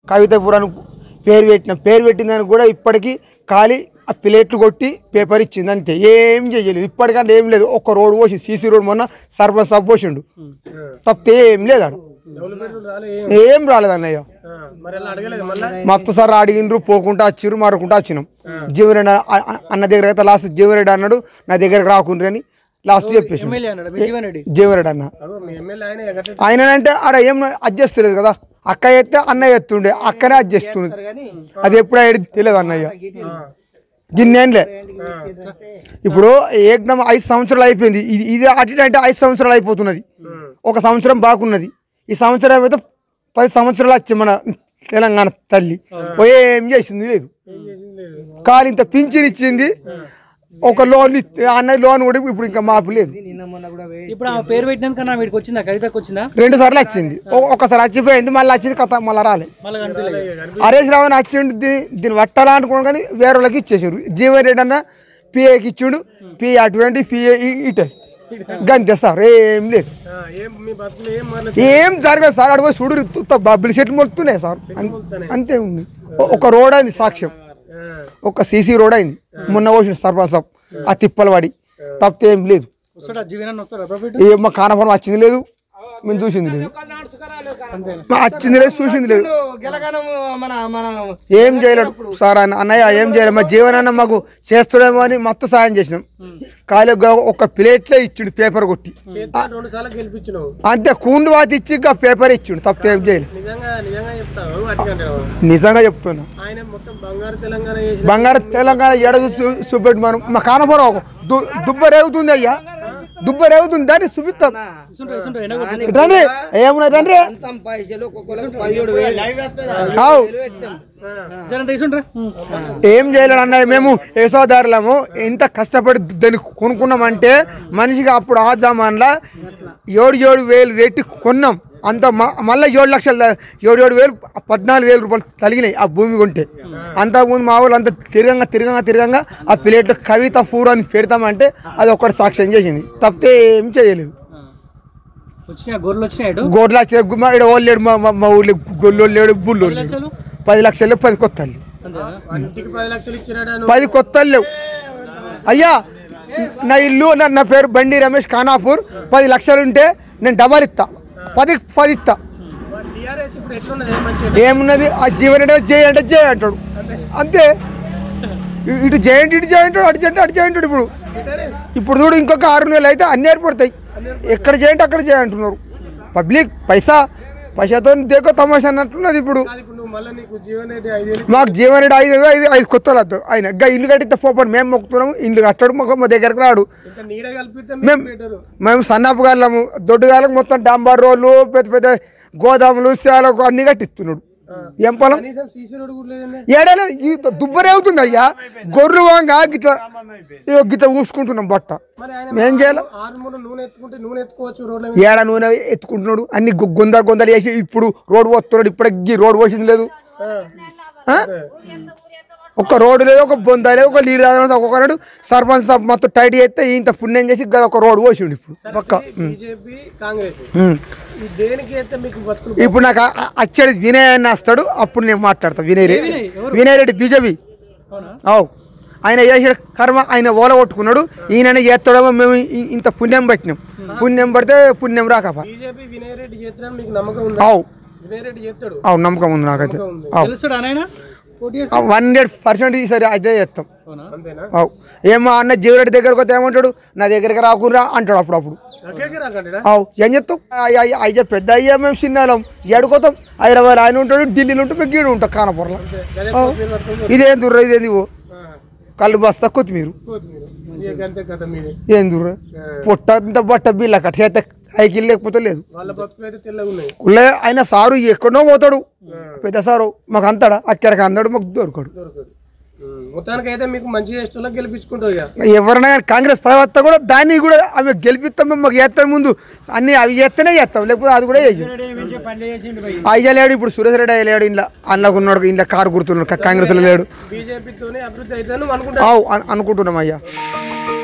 కవితాపురానికి పేరు పెట్టిన పేరు పెట్టిన దానికి కూడా ఇప్పటికీ ఖాళీ ఆ ప్లేట్లు కొట్టి పేపర్ ఇచ్చింది అంతే ఏం చేయలేదు ఇప్పటికంటే ఏం లేదు ఒక్క రోడ్ పోసి సీసీ రోడ్ మొన్న సర్వ సబ్ పోసిండు తప్పితే ఏం లేదు ఆడ డెవలప్మెంట్ రాలే ఏం. ఏం రాలేదు అన్నయ్య ఆ, మరి అలా అడగలేదు మళ్ళా మొత్తం సార్ అడిగినరు పోకుండా వచ్చిర్రు మారుకుంటా వచ్చినాం జీవరెడ్డి అన్న- అ- అన్న దగ్గర అయితే లాస్ట్ జీవరెడ్డి అన్నాడు నా దగ్గరకు రాకుండ్రి అని లాస్ట్ చెప్పేసి ఎమ్మెల్యే అన్నాడు మీ జీవన్ రెడ్డి జీవరెడ్డి అన్న అగో మీ ఎమ్మెల్యే ఆయన ఎగట ఆయన అంటే ఆడ ఏం అడ్జస్ట్ లేదు కదా అక్క ఎత్తే అన్నయ్య ఎత్తుండే అక్కనే అడ్జస్ట్ ఉంది అది ఎప్పుడు అయ్యేది తెలియదు అన్నయ్య గిన్నెన్లే ఇప్పుడు ఏకదం ఐదు సంవత్సరాలు అయిపోయింది ఇది ఇది అటు ఇటు అంటే ఐదు సంవత్సరాలు అయిపోతున్నది ఒక సంవత్సరం బాగున్నది ఈ సంవత్సరం అయితే పది సంవత్సరాలు వచ్చి మన తెలంగాణ తల్లి ఓ ఏం చేసింది లేదు కానీ ఇంత పింఛన్ ఇచ్చింది ఒక లోన్ ఇస్తే అన్నది లోన్ కూడా ఇప్పుడు ఇంకా మాపు లేదు ఇప్పుడు ఆ పేరు పెట్టినందుకు నా వీడికి వచ్చిందా కవితకు వచ్చిందా రెండు సార్లు వచ్చింది ఒ- ఒకసారి వచ్చిపోయింది మళ్ళీ వచ్చింది కథ మళ్ళీ రాలే మళ్ళీ కనిపించలేదు హరీష్ రావు అని వచ్చిండు దీన్ని దీన్ని పట్టాలా అనుకున్నాం కానీ వేరే వాళ్ళకి ఇచ్చేసారు జీవన్ రెడ్డి అన్న పిఏకి ఇచ్చిండు పిఏ అటువంటి పిఏ ఇటే గంతే సార్ ఏం లేదు ఆ, ఏం మీ బతుకులు ఏం మారలేదు ఏం జరగలేదు సార్ అడుగు చూడు బబ్బులు చెట్లు మొలుతున్నాయి సార్ అన్- అంతే ఉంది ఒ- ఒక రోడ్ అయింది సాక్ష్యం ఆ, ఒక సీసీ రోడ్ అయింది మొన్న వచ్చిన సర్పంచ్ సాబ్ ఆ తిప్పలు పడి తప్పితే ఏం లేదు వస్తాడా జీవన్ అన్న వస్తాడా ప్రాఫిట్ ఏ మా కానపురం వచ్చింది లేదు మేము చూసింది లేదు మా వచ్చింది లేదు చూసింది లేదు మన మన ఏం చేయలేడు సార్ అన్న అన్నయ్య ఏం చేయలేదు మా జీవనాన్న మాకు చేస్తాడేమో అని మొత్తం సాయం చేసినాం ఖాళీ ఒక ప్లేట్లే ఇచ్చిండు పేపర్ కొట్టి చేతితో రెండు సార్లు గెలిపించినావు అంతే కూండు వాతి ఇచ్చి ఇంకా పేపర్ ఇచ్చిండు తప్పితే ఏం చేయలేదు నిజంగా నిజంగా చెప్తావు అటుకంటే నిజంగా చెప్తున్నా ఆయన మొత్తం బంగారు తెలంగాణ చేసిన బంగారు తెలంగాణ ఏడ చూసి చూపెట్టి మనం మా కానపురం ఒక దు- దుబ్బ రేగుతుంది అయ్యా దుబ్బ రేగుతుంది దాన్ని చూపిస్తాం ఇసుంటారు ఇసుంటారు ఎండ రండి ఏమున్నది రండి అంతం పైసలు ఒక్కొక్కరికి పదిహేడు వేలు ఆవు పెట్టాం జనం తీసుంటారా ఏం చేయలేడు అన్నయ్య మేము యశోదారులము ఎంత కష్టపడి దాన్ని కొనుక్కున్నామంటే మనిషికి అప్పుడు ఆ జమాన్లో ఏడు ఏడు వేలు పెట్టి కొన్నాం అంత మ- మళ్ళీ ఏడు లక్షలు ద- ఏడు ఏడు వేలు పద్నాలుగు వేలు రూపాయలు తగినాయి ఆ భూమి కొంటే అంతకుముందు మా వాళ్ళు అంత తిరగంగా తిరగంగా తిరగంగా ఆ ప్లేట్ కవిత ఫూడ్ అని పెడతామంటే అది ఒక్కటి సాక్ష్యం చేసింది తప్పితే ఏం చేయలేదు వచ్చినాయి గొర్రెలు వచ్చినాయి ఇటు గోడ్లు వచ్చే మా ఇక్కడ వాళ్ళు లేడు మా మా- మా ఊళ్ళో గొల్లోళ్ళు లేడు బుల్లోళ్ళు లేడు లక్షలు పది లక్షలు పది కొత్తలు అంతేనా ఇంటికి పది లక్షలు ఇచ్చినాడా పది కొత్తలు లేవు అయ్యా నా ఇల్లు నా నా పేరు బండి రమేష్ ఖానాపూర్ పది లక్షలు ఉంటే నేను డబల్ ఇస్తా పది పది ఇస్తా టీఆర్ఎస్ ఇప్పుడు ఎట్లున్నది ఏం మంచిగా ఏమున్నది ఆ జీవన్ అంటే జే అంటే జే అంటాడు అంతే ఇ- ఇటు జే అంటే ఇటు జే అంటాడు అటు జే అంటే అటు జే అంటాడు ఇప్పుడు ఇప్పుడు చూడు ఇంకొక ఆరు నెలలు అయితే అన్ని ఏర్పడతాయి ఎక్కడ చేయంటే అక్కడ చేయ అంటున్నారు పబ్లిక్ పైసా పైసాతో దేకో తమాషా అన్నట్టున్నది ఇప్పుడు కాదు ఇప్పుడు నువ్వు మళ్ళీ నీకు జీవన్ రెడ్డి ఐదేళ్ళు మాకు జీవన్ రెడ్డి ఐదు ఐదు ఐదు కొత్తలు వద్దు ఆయన ఇంకా ఇల్లు కట్టితే పోపడు మేము మొక్కుతున్నాము ఇల్లు కట్టాడు మాకు మా దగ్గరకు రాడు ఇంకా నీడ కలిపితే మేము మీకు బెటరు మేము సన్నపు గాళ్ళము దొడ్డుగాళ్ళకు మొత్తం డాంబార్ రోడ్లు పెద్ద పెద్ద గోదాములు శాలకు అన్ని కట్టిస్తున్నాడు ఏం పొలం కనీసం సీసీ రోడ్ కూడా లేదండి ఏడాలి ఈ దుబ్బరే అవుతుంది అయ్యా గొర్రెలు వాంగా గిట్ల ఇగో గిట్ల ఊసుకుంటున్నాం బట్ట మరి ఆయన ఏం చేయాలి ఆరు మూడు నూనె ఎత్తుకుంటే నూనె ఎత్తుకోవచ్చు రోడ్ల మీద ఏడ నూనె ఎత్తుకుంటున్నాడు అన్ని గు- గుందరు గుందలు వేసి ఇప్పుడు రోడ్డు పోస్తున్నాడు ఇప్పటికి రోడ్డు పోసింది లేదు ఆ? ఒక్క రోడ్డు లేదు ఒక బొంద లేదు ఒక నీళ్ళు రాదు ఒక్కొక్కనాడు సర్పంచ్ సభ మొత్తం టైట్ చేస్తే ఇంత పుణ్యం చేసి గది ఒక రోడ్డు పోసిండు ఇప్పుడు పక్క బీజేపీ కాంగ్రెస్ ఉమ్. ఈ దేనికి అయితే మీకు బతుకులు ఇప్పుడు నాకు ఆ- ఆ- వచ్చేది వినయ్ అని వస్తాడు అప్పుడు నేను మాట్లాడతా వినయ్ రెడ్డి వినయ్? ఎవరు? వినయ్ రెడ్డి బీజేపీ అవునా అవు ఆయన చేసిన కర్మ ఆయన ఓల కొట్టుకున్నాడు ఈయన చేస్తాడేమో మేము ఇ- ఇంత పుణ్యం పట్టినాం పుణ్యం పడితే పుణ్యం రాకపా బీజేపీ వినయ్ రెడ్డి చేస్తారని మీకు నమ్మకం ఉందా అవు వినయ్ రెడ్డి చేస్తాడు అవు నమ్మకం ఉంది నాకైతే అవు తెలుస్తాడా ఆయన పోటీ చేస్తే వన్ హండ్రెడ్ పర్సెంట్ ఈసారి అదే చేస్తాం అవునా అవు ఏమో అన్న జీవరెడ్డి దగ్గరకు వస్తే ఏమంటాడు నా దగ్గరికి రాకుండా అంటాడు అప్పుడప్పుడు నాకేకి రాకండి అవు ఏం చెప్తాం అయ్యా పెద్ద అయ్యా మేము చిన్నాలం ఏడుకోతాం హైదరాబాద్ ఆయన ఉంటాడు ఢిల్లీలో ఉంటే మేము గీడు ఉంటాం కానపురలో అవు. ఇదేం దుర్ర ఇదేంది ఓ కళ్ళు బస్తా కొత్తిమీరు అంతే కథ మీది ఏం దుర్ర పొట్ట ఇంత బట్ట బిల్ల కట్ట చేస్తే ఐకిల్ లేకపోతే లేదు వాళ్ళ బతుకులు అయితే తెల్లగా ఉన్నాయి కుళ్ళే ఆయన సారు ఎక్కడో పోతాడు పెద్ద సారు మాకు అంతాడా అక్కడికి అందాడు మాకు దొరకడు దొరకదు ఉమ్, మొత్తానికైతే మీకు మంచి చేస్తున్నా గెలిపించుకుంటుంది ఇక ఎవరైనా కానీ కాంగ్రెస్ పదవత్త కూడా దాన్ని కూడా ఆమె గెలిపిస్తాం మేము మాకు చేస్తాం ముందు అన్ని అవి చేస్తేనే చేస్తాం లేకపోతే అది కూడా చేసి అయ్య లేడు ఇప్పుడు సురేష్ రెడ్డి అయ్య లేడు ఇంట్లో అందులోకి ఉన్నాడు ఇంట్లో కారు గుర్తున్నాడు కాంగ్రెస్లో లేడు బీజేపీతోనే అభివృద్ధి అవుతుందని అనుకుంటా అవు అను- అనుకుంటున్నాం అయ్యా